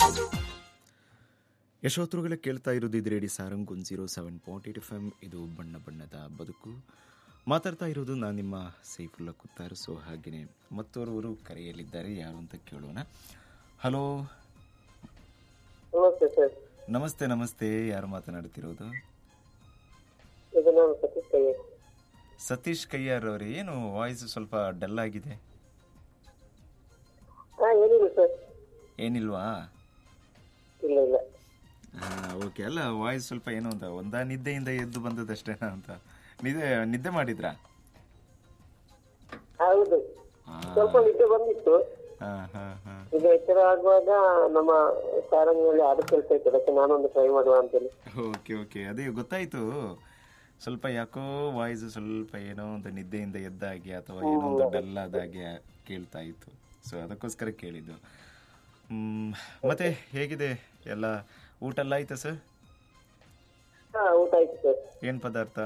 ಯಶೋತ್ರುಗಳೇ ಕೇಳ್ತಾ ಇರೋದು ಇದು radio Sarang one zero seven point eight F M ಇದು ಬಣ್ಣ ಬಣ್ಣದ ಬದುಕು ಮಾತಾಡ್ತಾ ಇರೋದು ನಾನು ನಿಮ್ಮ ಸೈಫುಲ್ಲಾ ಕುತ್ತಾರ್ ಸೊ ಹಾಗೆಯೇ ಮತ್ತೋರ್ವರು ಕರೆಯಲಿದ್ದಾರೆ ಯಾರು ಅಂತ ಕೇಳೋಣ ಹಲೋ ನಮಸ್ತೆ ಸರ್ ನಮಸ್ತೆ ನಮಸ್ತೆ ಯಾರು ಮಾತನಾಡ್ತಿರೋದು ಇದು ನಾನು ಸತೀಶ್ ಕೈ ಸತೀಶ್ ಕಯ್ಯಾರ್ ಅವರೇ ಏನು ವಾಯ್ಸ್ ಸ್ವಲ್ಪ ಡಲ್ ಆಗಿದೆ ಹಾ ಏನಿಲ್ಲ ಸರ್ ಏನಿಲ್ವಾ ಇಲ್ಲ ಇಲ್ಲ ಓಕೆ ಅಲ್ಲ ವಾಯ್ಸ್ ಸ್ವಲ್ಪ ಏನು ಅಂತ ಒಂದಾ ನಿದ್ದೆಯಿಂದ ಎದ್ದು ಬಂದದಷ್ಟೇನಾ ಅಂತ ನಿದ್ದೆ ನಿದ್ದೆ ಮಾಡಿದ್ರಾ ಹೌದು ಆ, ಸ್ವಲ್ಪ ನಿದ್ದೆ ಬಂದಿತ್ತು ಹಾ ಹಾ ಹಾ ಈಗ ಎಚ್ಚರ ಆಗುವಾಗ ನಮ್ಮ ಸಾರಂಗಲ್ಲಿ ಆದ ಕೆಲಸ ಇತ್ತು ಅದಕ್ಕೆ ನಾನೊಂದು ಟ್ರೈ ಮಾಡುವ ಅಂತೇಳಿ ಓಕೆ ಓಕೆ ಅದೇ ಗೊತ್ತಾಯ್ತು ಸ್ವಲ್ಪ ಯಾಕೋ ವಾಯ್ಸ್ ಸ್ವಲ್ಪ ಏನೋ ಒಂದು ನಿದ್ದೆಯಿಂದ ಎದ್ದಾಗೆ ಅಥವಾ ಏನೋ ಒಂದು ಡಲ್ ಆದಾಗೆ ಕೇಳ್ತಾ ಇತ್ತು ಸೊ ಅದಕ್ಕೋಸ್ಕರ ಕೇಳಿದ್ದು ಹ್ಮ್, ಮತ್ತೆ ಹೇಗಿದೆ ಎಲ್ಲ ಊಟ ಎಲ್ಲ ಆಯ್ತಾ ಸರ್ ಹಾ ಊಟ ಆಯ್ತು ಸರ್ ಏನು ಪದಾರ್ಥ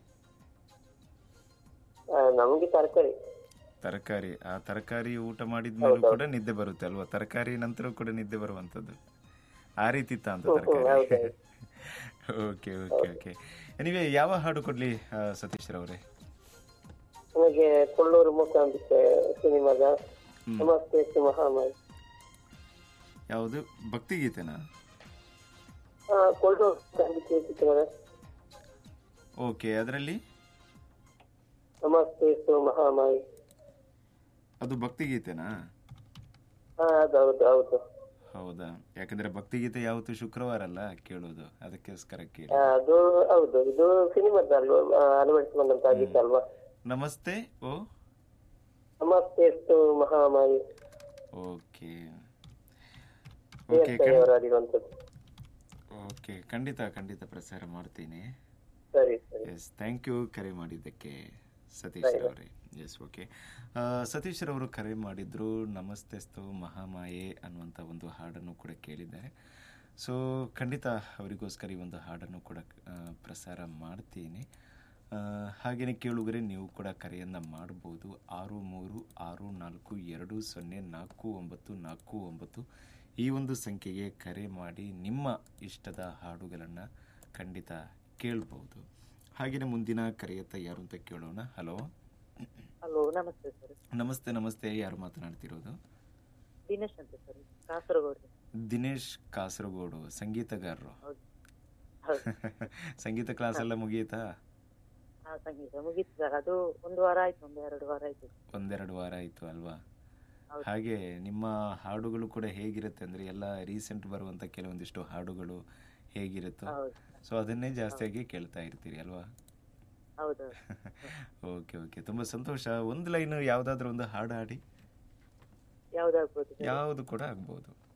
ಆ, ನಮಗೆ ತರಕಾರಿ ತರಕಾರಿ ಆ ತರಕಾರಿ ಊಟ ಮಾಡಿದ್ಮೇಲೂ ಕೂಡ ನಿದ್ದೆ ಬರುತ್ತೆ ಅಲ್ವಾ ತರಕಾರಿ ನಂತರ ಕೂಡ ನಿದ್ದೆ ಬರುವಂಥದ್ದು ಆ ರೀತಿ ಇತ್ತ ಅಂತ ತರಕಾರಿ ಓಕೆ ಓಕೆ ಓಕೆ ಎನಿವೆ ಯಾವ ಹಾಡು ಕೊಡ್ಲಿ ಆ, ಸತೀಶ್ ರವರೇ ನಮಗೆ ಕೊಳ್ಳೂರು ಮೂಕಾಂಬಿಕೆ ಸಿನಿಮಾದ ನಮಸ್ತೆ ಶ್ರೀ ಮಹಾಮಾಯಿ ಯಾವುದು ಭಕ್ತಿಗೀತೆನಾ ಆ, ಕೊಳ್ಳೂರು ಮೂಕಾಂಬಿಕೆ ಚಿತ್ರದ ಓಕೆ ಅದರಲ್ಲಿ ನಮಸ್ತೆ ಶ್ರೀ ಮಹಾಮಾಯಿ ಅದು ಭಕ್ತಿಗೀತೆನಾ ಹಾ ಹೌದು ಹೌದು ಹೌದಾ ಯಾಕಂದ್ರೆ ಭಕ್ತಿಗೀತೆ ಯಾವತ್ತು ಶುಕ್ರವಾರ ಅಲ್ಲ ಕೇಳೋದು ಅದಕ್ಕೋಸ್ಕರ ಕೇಳಿ ಆ, ಅದು ಹೌದು ಇದು ಸಿನಿಮಾದ ಅಲ್ವಾ ಅಳವಡಿಸಿಕೊಂಡಂತ ಗೀತೆ ಅಲ್ವಾ ನಮಸ್ತೆ ಓ ನಮಸ್ತೆ ಎಷ್ಟು ಮಹಾಮಾಯಿ ಓಕೆ ಓಕೆ ಖಂಡ್- ಅವರು ಆಡಿರುವಂತದ್ದು ಓಕೆ ಖಂಡಿತ ಖಂಡಿತ ಪ್ರಸಾರ ಮಾಡ್ತೀನಿ ಸರಿ ಸರಿ ಎಸ್ ಥ್ಯಾಂಕ್ ಯು ಕರೆ ಮಾಡಿದ್ದಕ್ಕೆ ಸತೀಶ್ ಅವರೇ ಎಸ್ ಓಕೆ ಸತೀಶ್ ರವರು ಕರೆ ಮಾಡಿದ್ರು ನಮಸ್ತೆಸ್ತು ಮಹಾಮಾಯೆ ಅನ್ನುವಂಥ ಒಂದು ಹಾಡನ್ನು ಕೂಡ ಕೇಳಿದ್ದಾರೆ ಸೊ ಖಂಡಿತ ಅವರಿಗೋಸ್ಕರ ಈ ಒಂದು ಹಾಡನ್ನು ಕೂಡ ಆ, ಪ್ರಸಾರ ಮಾಡ್ತೀನಿ ಆ, ಹಾಗೇನೆ ಕೇಳುಗರೆ ನೀವು ಕೂಡ ಕರೆಯನ್ನು ಮಾಡ್ಬೋದು ಆರು ಮೂರು ಆರು ನಾಲ್ಕು ಎರಡು ಸೊನ್ನೆ ನಾಲ್ಕು ಒಂಬತ್ತು ನಾಲ್ಕು ಒಂಬತ್ತು ಈ ಒಂದು ಸಂಖ್ಯೆಗೆ ಕರೆ ಮಾಡಿ ನಿಮ್ಮ ಇಷ್ಟದ ಹಾಡುಗಳನ್ನು ಖಂಡಿತ ಕೇಳ್ಬೋದು ಹಾಗೆಯೇ ಮುಂದಿನ ಕರೆಯತ್ತ ಯಾರು ಅಂತ ಕೇಳೋಣ ಹಲೋ ಹಲೋ ನಮಸ್ತೆ ಸರ್ ನಮಸ್ತೆ ನಮಸ್ತೆ ಯಾರು ಮಾತನಾಡ್ತಿರೋದು ದಿನೇಶ್ ಅಂತ ಸರ್ ಕಾಸರಗೋಡು ದಿನೇಶ್ ಕಾಸರಗೋಡು ಸಂಗೀತಗಾರರು ಹೌದು ಹೌದು ಸಂಗೀತ ಕ್ಲಾಸ್ ಎಲ್ಲ ಮುಗಿಯಿತಾ ಹಾ ಸಂಗೀತ ಮುಗೀತು ಸರ್ ಅದು ಒಂದು ವಾರ ಆಯ್ತು ಒಂದು ಎರಡು ವಾರ ಆಯ್ತು ಒಂದೆರಡು ವಾರ ಆಯಿತು ಅಲ್ವಾ ಹೌದು. ಹಾಗೆ ನಿಮ್ಮ ಹಾಡುಗಳು ಕೂಡ ಹೇಗಿರುತ್ತೆ ಅಂದರೆ ಎಲ್ಲ ರೀಸೆಂಟ್ ಬರುವಂಥ ಕೆಲವೊಂದಿಷ್ಟು ಹಾಡುಗಳು ಹೇಗಿರುತ್ತೋ ಹೌದು ಸೊ ಅದನ್ನೇ ಜಾಸ್ತಿಯಾಗಿ ಕೇಳ್ತಾ ಇರ್ತೀರಿ ಅಲ್ವಾ ಹೌದು ಓಕೆ ಓಕೆ ತುಂಬ ಸಂತೋಷ ಒಂದು ಲೈನ್ ಯಾವುದಾದ್ರೂ ಒಂದು ಹಾಡು ಹಾಡಿ ಯಾವ್ದಾಗ್ಬೋದು ಸರ್ ಯಾವುದು ಕೂಡ ಆಗ್ಬೋದು